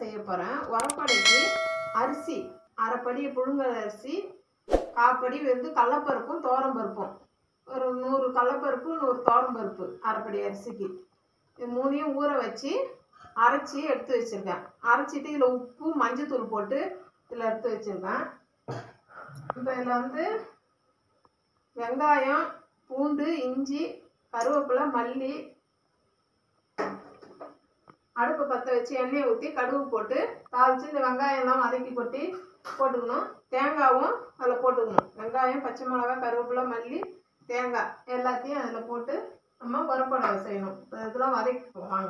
செய்ய போகிறேன் உரப்படைக்கு அரிசி அரைப்படி புழுங்கல் அரிசி காப்படி வந்து கடலப்பருப்பும் பருப்பும் ஒரு நூறு கடலப்பருப்பு நூறு பருப்பு அரைப்படி அரிசிக்கு இது மூணையும் ஊற வச்சு அரைச்சி எடுத்து வச்சுருக்கேன் அரைச்சிட்டு இதில் உப்பு மஞ்சத்தூள் போட்டு இதில் எடுத்து வச்சுருக்கேன் இப்போ இதில் வந்து வெங்காயம் பூண்டு இஞ்சி கருவேப்பிலை மல்லி அடுப்பை பற்ற வச்சு எண்ணெயை ஊற்றி கடுகு போட்டு தாளித்து இந்த வெங்காயம்லாம் வதக்கி கொட்டி போட்டுக்கணும் தேங்காவும் அதில் போட்டுக்கணும் வெங்காயம் பச்சை மிளகாய் கருவேப்பிலை மல்லி தேங்காய் எல்லாத்தையும் அதில் போட்டு நம்ம உரப்படவை செய்யணும் இப்ப இதெல்லாம் வதக்கிப்போம் வாங்க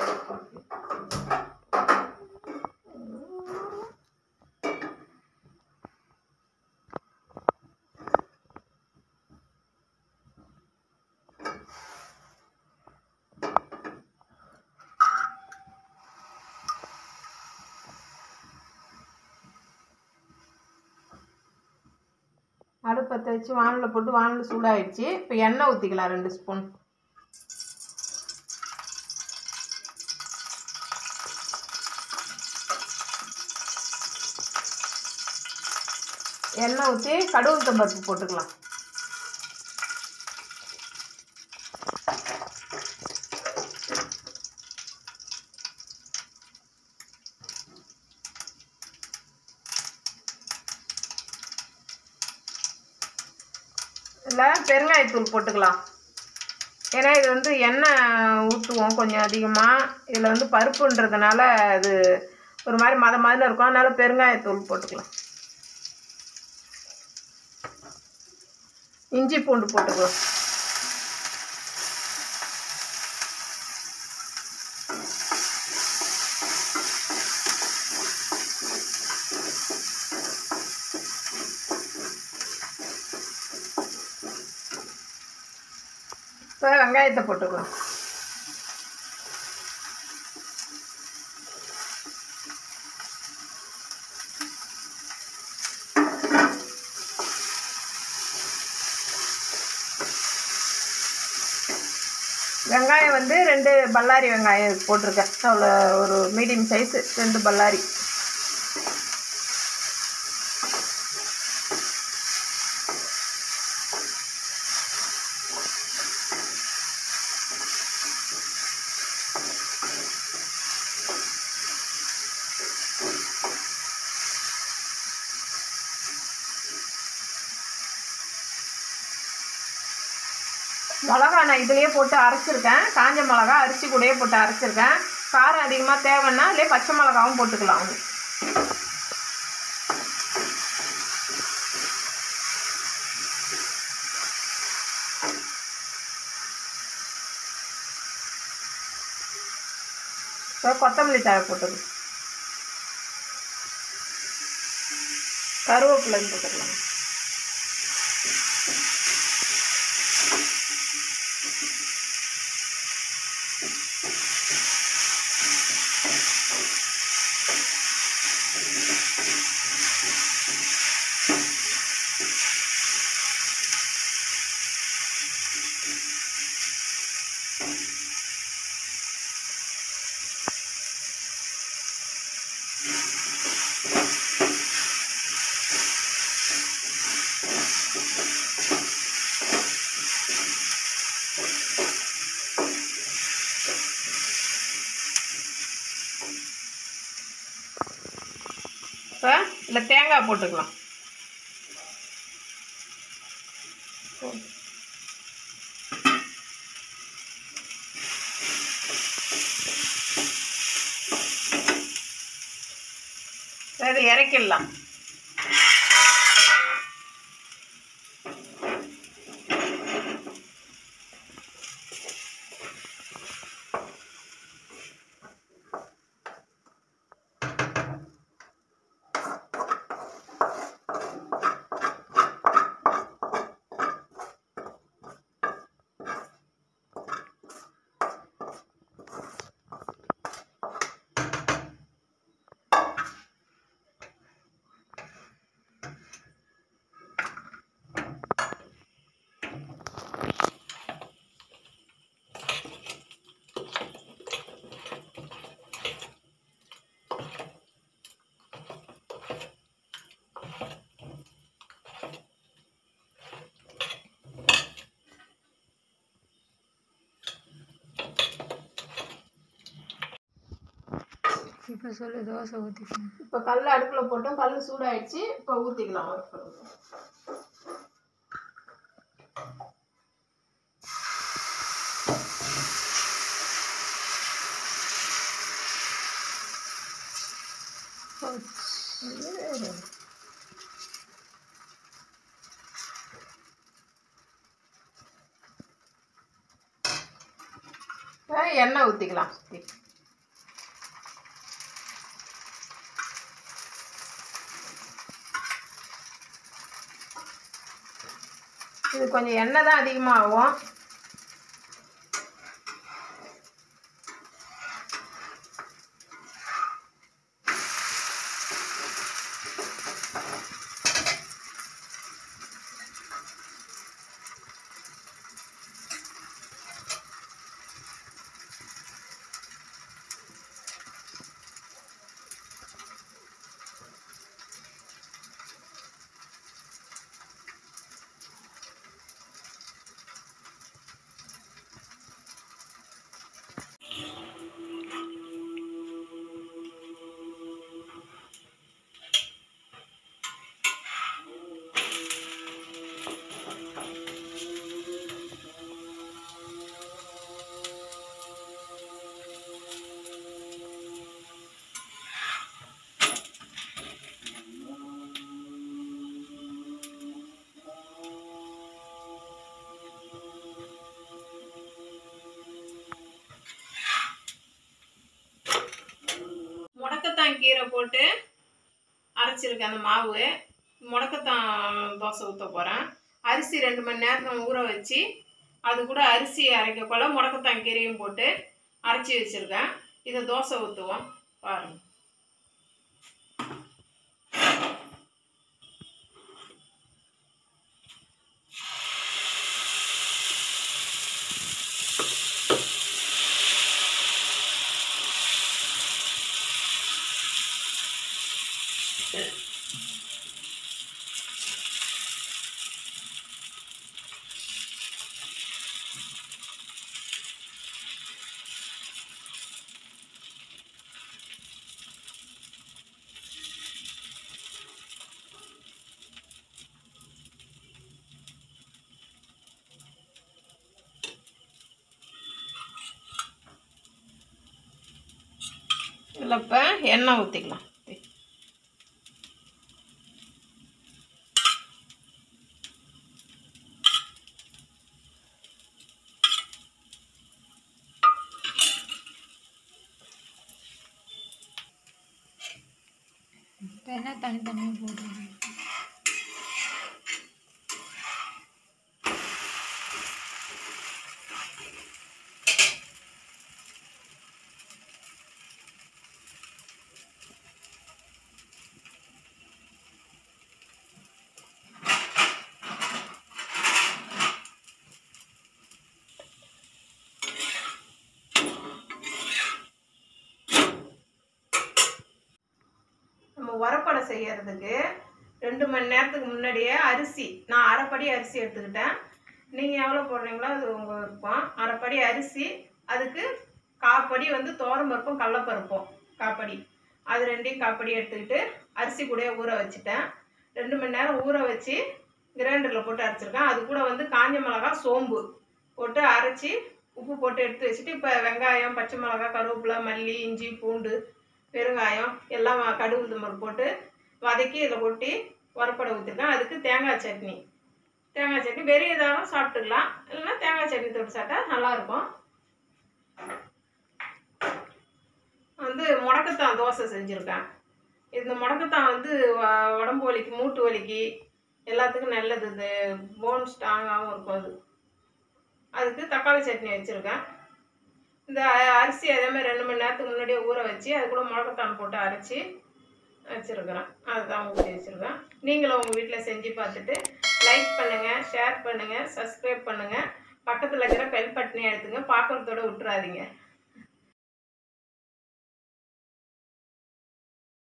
அடுப்பத்தை வச்சு வானலில் போட்டு வானல் சூடாயிடுச்சு இப்போ எண்ணெய் ஊற்றிக்கலாம் ரெண்டு ஸ்பூன் எண்ணெய் ஊற்றி கடுகு பருப்பு போட்டுக்கலாம் இதில் பெருங்காயத்தூள் போட்டுக்கலாம் ஏன்னா இது வந்து எண்ணெய் ஊற்றுவோம் கொஞ்சம் அதிகமாக இதில் வந்து பருப்புன்றதுனால அது ஒரு மாதிரி மத மாதிரி இருக்கும் அதனால பெருங்காயத்தூள் போட்டுக்கலாம் இஞ்சி பூண்டு போட்டுக்கலாம் இப்போ வெங்காயத்தை போட்டுக்கலாம் வெங்காயம் வந்து ரெண்டு பல்லாரி வெங்காயம் போட்டிருக்கேன் அவ்வளோ ஒரு மீடியம் சைஸு ரெண்டு பல்லாரி மிளகா நான் இதுலேயே போட்டு அரைச்சிருக்கேன் காஞ்ச மிளகா அரிசி கூடயே போட்டு அரைச்சிருக்கேன் காரம் அதிகமாக தேவைன்னா அதிலே பச்சை மிளகாவும் போட்டுக்கலாம் வந்து இப்போ கொத்தமல்லி தழை போட்டுக்கலாம் கருவேப்பிலை போட்டுக்கலாம் இப்போ இல்லை தேங்காய் போட்டுக்கலாம் சரி இறக்கிடலாம் இப்போ சொல்லு தோசை ஊற்றிக்கணும் இப்போ கல் அடுப்பில் போட்டோம் கல் சூடாயிடுச்சு இப்போ ஊற்றிக்கலாம் ஒரு பருப்பு. இப்போ எண்ணெய் ஊற்றிக்கலாம் சுற்றி இது கொஞ்சம் எண்ணெய் தான் அதிகமாகும் முடக்கத்தான் கீரை போட்டு அரைச்சிருக்கேன் அந்த மாவு முடக்கத்தான் தோசை ஊற்ற போகிறேன் அரிசி ரெண்டு மணி நேரம் ஊற வச்சு அது கூட அரிசி அரைக்கக்குள்ள முடக்கத்தான் கீரையும் போட்டு அரைச்சி வச்சுருக்கேன் இதை தோசை ஊற்றுவோம் பாருங்கள் இதில் இப்போ எண்ணெய் ஊற்றிக்கலாம் இப்போ என்ன தனித்தனியாக போடுறது நம்ம உரப்படை செய்யறதுக்கு ரெண்டு மணி நேரத்துக்கு முன்னாடியே அரிசி நான் அரைப்படி அரிசி எடுத்துக்கிட்டேன் நீங்கள் எவ்வளோ போடுறீங்களோ அது உங்கள் விருப்பம் அரைப்படி அரிசி அதுக்கு காப்படி வந்து பருப்பும் கடலப்பருப்பும் காப்படி அது ரெண்டையும் காப்படி எடுத்துக்கிட்டு அரிசி கூட ஊற வச்சுட்டேன் ரெண்டு மணி நேரம் ஊற வச்சு கிரைண்டரில் போட்டு அரைச்சிருக்கேன் அது கூட வந்து காஞ்ச மிளகா சோம்பு போட்டு அரைச்சி உப்பு போட்டு எடுத்து வச்சுட்டு இப்போ வெங்காயம் பச்சை மிளகா கருவேப்பிலை மல்லி இஞ்சி பூண்டு பெருங்காயம் எல்லாம் வ- கடுகு உளுந்தம்பருப்பு போட்டு வதக்கி இதில் கொட்டி உரப்படை ஊற்றிருக்கேன் அதுக்கு தேங்காய் சட்னி தேங்காய் சட்னி வெறும் இதாகவும் சாப்பிட்டுக்கலாம் இல்லைன்னா தேங்காய் சட்னி தொட்டு சாப்பிட்டா நல்லாயிருக்கும் வந்து முடக்கத்தான் தோசை செஞ்சுருக்கேன் இந்த முடக்கத்தான் வந்து வ- உடம்பு வலிக்கு மூட்டு வலிக்கு எல்லாத்துக்கும் நல்லது இது போன் ஸ்ட்ராங்காகவும் இருக்கும் அது அதுக்கு தக்காளி சட்னி வச்சுருக்கேன் இந்த அ- அரிசி அதே மாதிரி ரெண்டு மணி நேரத்துக்கு முன்னாடியே ஊற வச்சு அது கூட முடக்கத்தான் போட்டு அரைச்சி வச்சுருக்கிறேன் அதுதான் ஊற்றி வச்சுருக்கேன் நீங்களும் உங்கள் வீட்டில் செஞ்சு பார்த்துட்டு லைக் பண்ணுங்கள் ஷேர் பண்ணுங்கள் சப்ஸ்கிரைப் பண்ணுங்கள் பக்கத்தில் இருக்கிற பெல் பட்டனை எடுத்துங்க பார்க்குறதோட விட்டுறாதீங்க